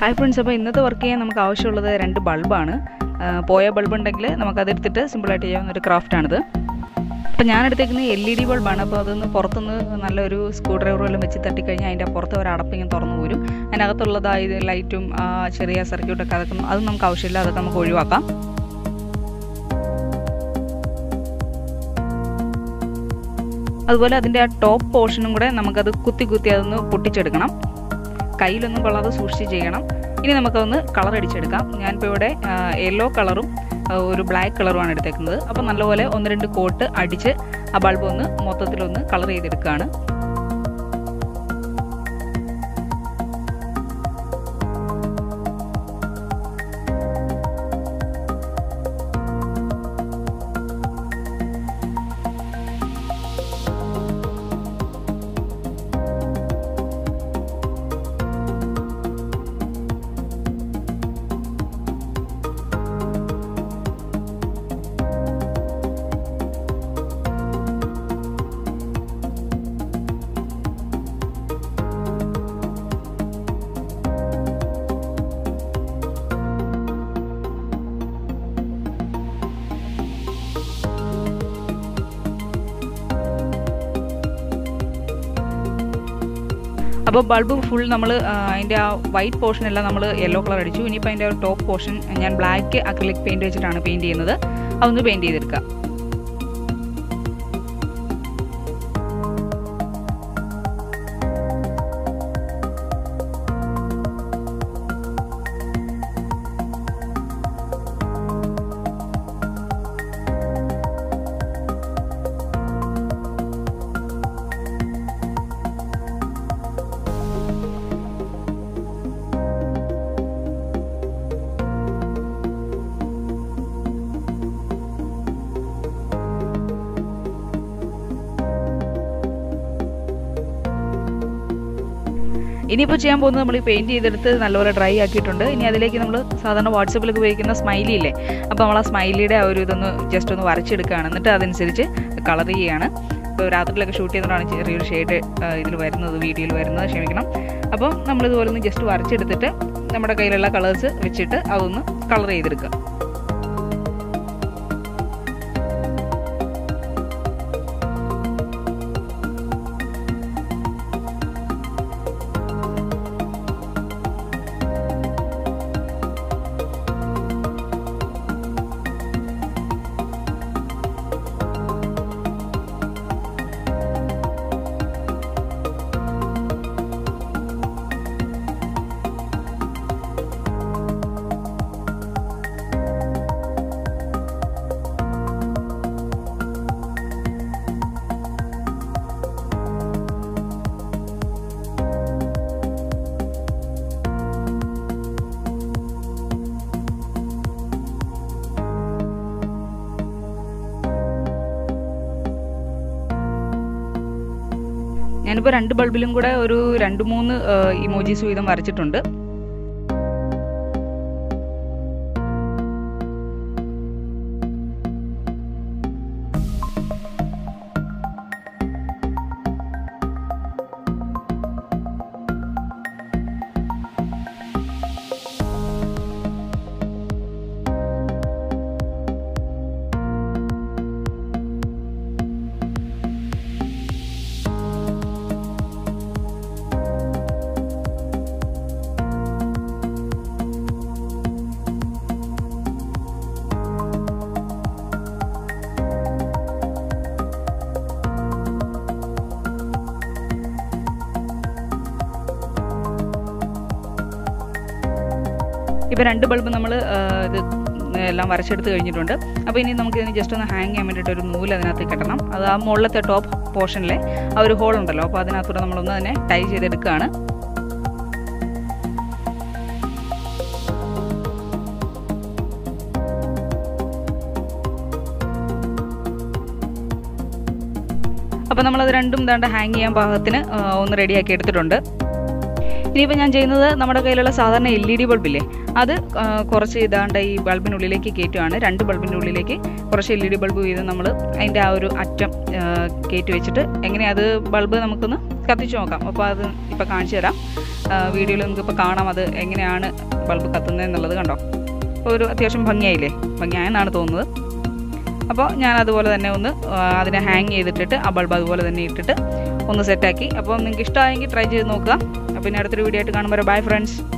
hi friends അപ്പോൾ ഇന്നത്തെ work ചെയ്യാൻ നമുക്ക് ആവശ്യമുള്ളത് രണ്ട് ബൾബാണ് പോയ ബൾബ് ഉണ്ടെങ്കിൽ നമുക്കതെടുത്തിട്ട് സിമ്പിളായിട്ട് ചെയ്യാവുന്ന ഒരു ക്രാഫ്റ്റാണിത് അപ്പോൾ ഞാൻ എടുത്തേക്കുന്നത് എൽ ഇ ഡി ബൾബാണ് അപ്പോൾ അതൊന്ന് പുറത്തുനിന്ന് നല്ലൊരു സ്ക്രൂ ഡ്രൈവർ വല്ലതും വെച്ച് തട്ടിക്കഴിഞ്ഞാൽ അതിൻ്റെ പുറത്ത് ഒരു അടപ്പ് ഇങ്ങനെ തുറന്നു പോരും അതിനകത്തുള്ളത് ഇത് ലൈറ്റും ആ ചെറിയ സർക്യൂട്ടൊക്കെ അതൊക്കെ അത് നമുക്ക് ആവശ്യമില്ല അതൊക്കെ നമുക്ക് ഒഴിവാക്കാം അതുപോലെ അതിൻ്റെ ആ ടോപ്പ് പോർഷനും കൂടെ നമുക്കത് കുത്തി കുത്തി അതൊന്ന് പൊട്ടിച്ചെടുക്കണം കയ്യിലൊന്നും കൊള്ളാതെ സൂക്ഷിച്ച് ചെയ്യണം ഇനി നമുക്കതൊന്ന് കളർ അടിച്ചെടുക്കാം ഞാനിപ്പോൾ ഇവിടെ യെല്ലോ കളറും ഒരു ബ്ലാക്ക് കളറുമാണ് എടുത്തേക്കുന്നത് അപ്പോൾ നല്ലപോലെ ഒന്ന് രണ്ട് കോട്ട് അടിച്ച് ആ ബൾബ് ഒന്ന് മൊത്തത്തിലൊന്ന് കളർ ചെയ്തെടുക്കുകയാണ് അപ്പോൾ ബൾബ് ഫുൾ നമ്മൾ അതിൻ്റെ ആ വൈറ്റ് പോർഷൻ എല്ലാം നമ്മൾ യെല്ലോ കളർ അടിച്ചു ഇനിയിപ്പോൾ അതിൻ്റെ ടോപ്പ് പോർഷൻ ഞാൻ ബ്ലാക്ക് അക്രിലിക് പെയിൻറ് വെച്ചിട്ടാണ് പെയിൻറ് ചെയ്യുന്നത് അതൊന്ന് പെയിൻറ് ചെയ്തെടുക്കുക ഇനിയിപ്പോൾ ചെയ്യാൻ പോകുന്നത് നമ്മൾ ഈ പെയിൻറ്റ് ചെയ്തെടുത്ത് നല്ലപോലെ ഡ്രൈ ആക്കിയിട്ടുണ്ട് ഇനി അതിലേക്ക് നമ്മൾ സാധാരണ വാട്സപ്പിലൊക്കെ ഉപയോഗിക്കുന്ന സ്മൈലി ഇല്ലേ അപ്പോൾ നമ്മൾ ആ സ്മൈലിയുടെ ആ ഒരു ഇതൊന്ന് ജസ്റ്റ് ഒന്ന് വരച്ചെടുക്കുകയാണ് എന്നിട്ട് അതനുസരിച്ച് കളർ ചെയ്യുകയാണ് ഇപ്പോൾ രാത്രിയിലൊക്കെ ഷൂട്ട് ചെയ്തുകൊണ്ടാണ് ചെറിയൊരു ഷെയ്ഡ് ഇതിൽ വരുന്നത് വീഡിയോയിൽ വരുന്നത് ക്ഷമിക്കണം അപ്പോൾ നമ്മളിതുപോലെ ഒന്ന് ജസ്റ്റ് വരച്ചെടുത്തിട്ട് നമ്മുടെ കയ്യിലുള്ള കളേഴ്സ് വെച്ചിട്ട് അതൊന്ന് കളർ ചെയ്തെടുക്കുക ഞാനിപ്പോൾ രണ്ട് ബൾബിലും കൂടെ ഒരു രണ്ട് മൂന്ന് ഇമോജീസ് വീതം വരച്ചിട്ടുണ്ട് ഇപ്പോൾ രണ്ട് ബൾബ് നമ്മൾ ഇത് എല്ലാം വരച്ചെടുത്ത് കഴിഞ്ഞിട്ടുണ്ട് അപ്പോൾ ഇനി നമുക്ക് ഇതിന് ജസ്റ്റ് ഒന്ന് ഹാങ് ചെയ്യാൻ വേണ്ടിയിട്ട് ഒരു നൂല് അതിനകത്ത് കെട്ടണം അത് ആ മുകളിലത്തെ ടോപ്പ് പോർഷനിലെ ആ ഒരു ഹോൾ ഉണ്ടല്ലോ അപ്പോൾ അതിനകത്തൂടെ നമ്മളൊന്ന് അതിനെ ടൈ ചെയ്തെടുക്കുകയാണ് അപ്പോൾ നമ്മളത് രണ്ടും ദാണ്ട് ഹാങ് ചെയ്യാൻ പാകത്തിന് ഒന്ന് റെഡിയാക്കി എടുത്തിട്ടുണ്ട് ഇനിയിപ്പോൾ ഞാൻ ചെയ്യുന്നത് നമ്മുടെ കയ്യിലുള്ള സാധാരണ എൽ ഇ ഡി ബൾബില്ലേ അത് ആ, കുറച്ച് ഇതാണ്ട് ഈ ബൾബിനുള്ളിലേക്ക് കയറ്റുകയാണ് രണ്ട് ബൾബിൻ്റെ ഉള്ളിലേക്ക് കുറച്ച് എൽ ഇ ഡി ബൾബ് വീതം നമ്മൾ അതിൻ്റെ ആ ഒരു അറ്റം ആ, കയറ്റി വെച്ചിട്ട് എങ്ങനെയാ അത് ബൾബ് നമുക്കൊന്ന് കത്തിച്ച് നോക്കാം അപ്പോൾ അത് ഇപ്പോൾ കാണിച്ചു തരാം വീഡിയോയിൽ നമുക്കിപ്പോൾ കാണാം അത് എങ്ങനെയാണ് ബൾബ് കത്തുന്നത് എന്നുള്ളത് കണ്ടോ അപ്പോൾ ഒരു അത്യാവശ്യം ഭംഗിയായില്ലേ ഭംഗിയായെന്നാണ് തോന്നുന്നത് അപ്പോൾ ഞാൻ അതുപോലെ തന്നെ ഒന്ന് ആ, അതിനെ ഹാങ് ചെയ്തിട്ടിട്ട് ആ ബൾബ് അതുപോലെ തന്നെ ഇട്ടിട്ട് ഒന്ന് സെറ്റാക്കി അപ്പോൾ നിങ്ങൾക്ക് ഇഷ്ടമായെങ്കിൽ ട്രൈ ചെയ്ത് നോക്കുക അപ്പോൾ ഇനി അടുത്തൊരു വീഡിയോ ആയിട്ട് കാണുമ്പോൾ ബൈ ഫ്രണ്ട്സ്